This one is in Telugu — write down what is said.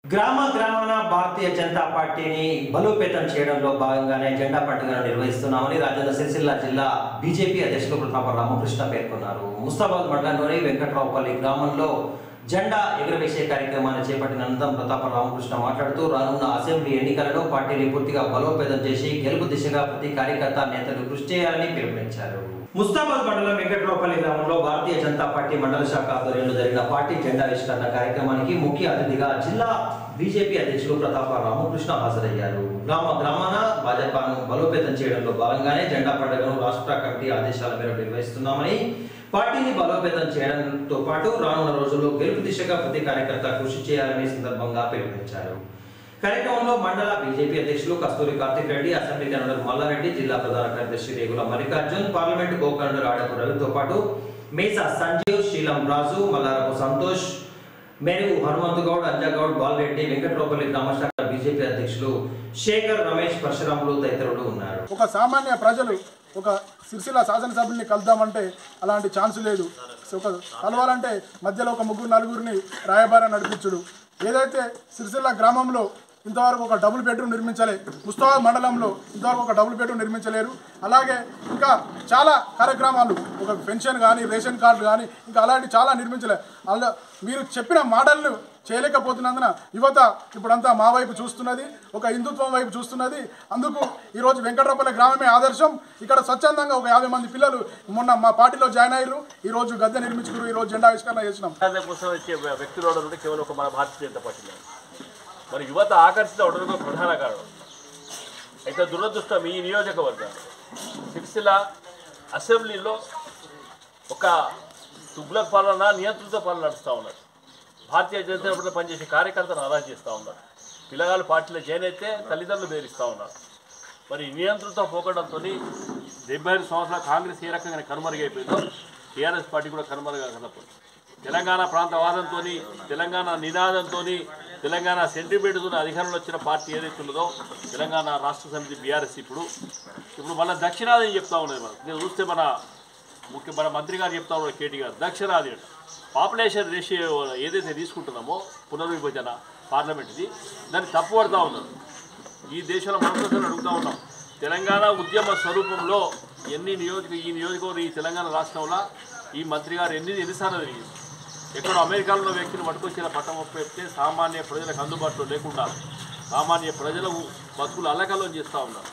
గ్రామ గ్రామాన భారతీయ జనతా పార్టీని బలోపేతం చేయడంలో భాగంగానే జెండా పండుగను నిర్వహిస్తున్నామని రాజన్న సిరిసిల్ల జిల్లా బీజేపీ అధ్యక్షులు ప్రతాప రామకృష్ణ పేర్కొన్నారు ముస్తాబాద్ మండలంలోని వెంకట్రావుపల్లి గ్రామంలో జెండా ఎగురవేసే కార్యక్రమాన్ని చేపట్టిన అనంతరం ప్రతాప రామకృష్ణ మాట్లాడుతూ రానున్న అసెంబ్లీ ఎన్నికలలో పార్టీని పూర్తిగా బలోపేతం చేసి గెలుపు దిశగా ప్రతి కార్యకర్త నేతలు కృషి చేయాలని పిలుపునిచ్చారు ముస్తాబాద్ మండలం వెంకట్రావుపల్లి గ్రామంలో భారతీయ జనతా పార్టీ మండల శాఖ ఆధ్వర్యంలో జరిగిన పార్టీ జెండా ఆవిష్కరణ కార్యక్రమానికి ముఖ్య అతిథిగా జిల్లా బీజేపీ అధ్యక్షులు ప్రతాప రామకృష్ణ హాజరయ్యారు గ్రామ గ్రామాన భాజపాను బలోపేతం చేయడంలో భాగంగానే జెండా పండుగను రాష్ట్ర కమిటీ ఆదేశాల మేరకు నిర్వహిస్తున్నామని పార్టీని బలోపేతం చేయడంతో పాటు రానున్న రోజుల్లో గెలుపు దిశగా ప్రతి కార్యకర్త కృషి చేయాలని ఈ సందర్భంగా పిలుపునిచ్చారు కార్యక్రమంలో మండల బీజేపీ అధ్యక్షులు కస్తూరి కార్తిక్ రెడ్డి అసెంబ్లీ జనరల్ మల్లారెడ్డి జిల్లా ప్రధాన కార్యదర్శి రేగుల మల్లికార్జున్ పార్లమెంట్ గోకర్ణ రాడపు రవితో పాటు మేసా సంజీవ్ శీలం రాజు మల్లారపు సంతోష్ మేరు హనుమంతు గౌడ్ అంజాగౌడ్ బాలరెడ్డి వెంకట్రావుపల్లి గ్రామశాఖ బీజేపీ అధ్యక్షులు శేఖర్ రమేష్ పరశురాములు తదితరులు ఉన్నారు ఒక సామాన్య ప్రజలు ఒక సిరిసిల్ల శాసనసభ్యుల్ని కలుద్దామంటే అలాంటి ఛాన్స్ లేదు సో ఒక కలవాలంటే మధ్యలో ఒక ముగ్గురు నలుగురిని రాయబార నడిపించుడు ఏదైతే సిరిసిల్ల గ్రామంలో ఇంతవరకు ఒక డబుల్ బెడ్రూమ్ నిర్మించలే ముస్తాబాద్ మండలంలో ఇంతవరకు ఒక డబుల్ బెడ్రూమ్ నిర్మించలేరు అలాగే ఇంకా చాలా కార్యక్రమాలు ఒక పెన్షన్ కానీ రేషన్ కార్డు కానీ ఇంకా అలాంటి చాలా నిర్మించలే అలా మీరు చెప్పిన మాటలను చేయలేకపోతున్నందున యువత ఇప్పుడంతా మా వైపు చూస్తున్నది ఒక హిందుత్వం వైపు చూస్తున్నది అందుకు ఈరోజు వెంకటరపల్లి గ్రామమే ఆదర్శం ఇక్కడ స్వచ్ఛందంగా ఒక యాభై మంది పిల్లలు మొన్న మా పార్టీలో జాయిన్ అయ్యారు ఈ రోజు గద్దె నిర్మించుకున్నారు ఈ రోజు జెండా ఆవిష్కరణ చేసినాం రాజ్యాంగం కోసం వచ్చే వ్యక్తులు ఉండడం అంటే కేవలం ఒక మన భారతీయ జనతా పార్టీలో మరి యువత ఆకర్షిత అవడం కూడా ప్రధాన కారణం అయితే దురదృష్టం ఈ నియోజకవర్గాలు సిరిసిల్ల అసెంబ్లీలో ఒక తుగ్లక్ పాలన నియంత్రిత పాలన నడుస్తూ ఉన్నారు భారతీయ జనతా పార్టీలో పనిచేసే కార్యకర్తలు అలా చేస్తూ ఉన్నారు పిల్లగాళ్ళు పార్టీలో జాయిన్ అయితే తల్లిదండ్రులు బెదిరిస్తూ ఉన్నారు మరి నియంత్రిత పోకడంతో డెబ్బై ఐదు సంవత్సరాల కాంగ్రెస్ ఏ రకంగా కనుమరుగైపోయిందో టీఆర్ఎస్ పార్టీ కూడా కనుమరుగా కనపడింది తెలంగాణ ప్రాంతవాదంతో తెలంగాణ నినాదంతో తెలంగాణ సెంటిమెంట్తో అధికారంలో వచ్చిన పార్టీ ఏదైతే ఉన్నదో తెలంగాణ రాష్ట్ర సమితి బీఆర్ఎస్ ఇప్పుడు ఇప్పుడు మన దక్షిణాది చెప్తా ఉన్నది మనం నేను చూస్తే మన ముఖ్య మన మంత్రి గారు చెప్తా ఉన్నారు కేటీ గారు దక్షిణాది అంట పాపులేషన్ రేషియో ఏదైతే తీసుకుంటున్నామో పునర్విభజన పార్లమెంట్ది దాన్ని తప్పు పడుతూ ఉన్నారు ఈ దేశంలో మనం ప్రజలు అడుగుతా ఉన్నాం తెలంగాణ ఉద్యమ స్వరూపంలో ఎన్ని నియోజక ఈ నియోజకవర్గం ఈ తెలంగాణ రాష్ట్రంలో ఈ మంత్రి గారు ఎన్ని ఎన్నిసార్లు జరిగింది ఎక్కడో అమెరికాలో ఉన్న వ్యక్తిని పట్టుకొచ్చిన పట్టం పెడితే సామాన్య ప్రజలకు అందుబాటులో లేకుండా సామాన్య ప్రజల బతుకులు అల్లకల్లం చేస్తూ ఉన్నారు